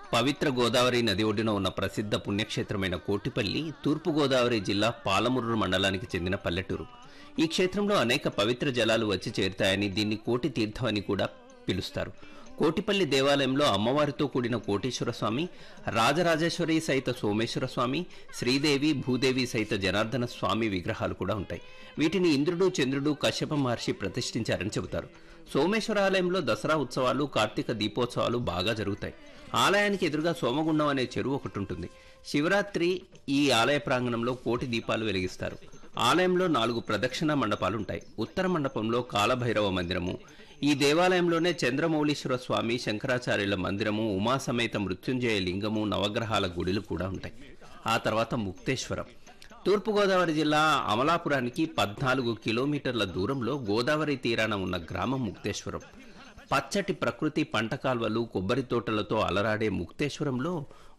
పవిత్ర గోదావరి నది ఒడ్డున ఉన్న ప్రసిద్ధ పుణ్యక్షేత్రమైన కోటిపల్లి తూర్పు గోదావరి జిల్లా పాలమూరు మండలానికి చెందిన పల్లెటూరు ఈ క్షేత్రంలో అనేక పవిత్ర జలాలు వచ్చి చేరుతాయని దీన్ని కోటి తీర్థం అని కూడా పిలుస్తారు కోటిపల్లి దేవాలయంలో అమ్మవారితో కూడిన కోటేశ్వర స్వామి రాజరాజేశ్వరి సహిత సోమేశ్వర స్వామి శ్రీదేవి భూదేవి సహిత జనార్దన స్వామి విగ్రహాలు కూడా ఉంటాయి వీటిని ఇంద్రుడు చంద్రుడు కశ్యప మహర్షి ప్రతిష్ఠించారని చెబుతారు సోమేశ్వర ఆలయంలో దసరా ఉత్సవాలు కార్తీక దీపోత్సవాలు బాగా జరుగుతాయి ఆలయానికి ఎదురుగా సోమగుండం అనే చెరువు ఒకటి ఉంటుంది శివరాత్రి ఈ ఆలయ ప్రాంగణంలో కోటి దీపాలు వెలిగిస్తారు ఆలయంలో నాలుగు ప్రదక్షిణ మండపాలు ఉంటాయి ఉత్తర మండపంలో కాలభైరవ మందిరము ఈ దేవాలయంలోనే చంద్రమౌళీశ్వర స్వామి శంకరాచార్యుల మందిరము ఉమాసమేత మృత్యుంజయ లింగము నవగ్రహాల గుడిలు కూడా ఉంటాయి ఆ తర్వాత ముక్తేశ్వరం తూర్పుగోదావరి జిల్లా అమలాపురానికి పద్నాలుగు కిలోమీటర్ల దూరంలో గోదావరి తీరాన ఉన్న గ్రామం ముక్తేశ్వరం పచ్చటి ప్రకృతి పంట కాల్వలు కొబ్బరి తోటలతో అలరాడే ముక్తేశ్వరంలో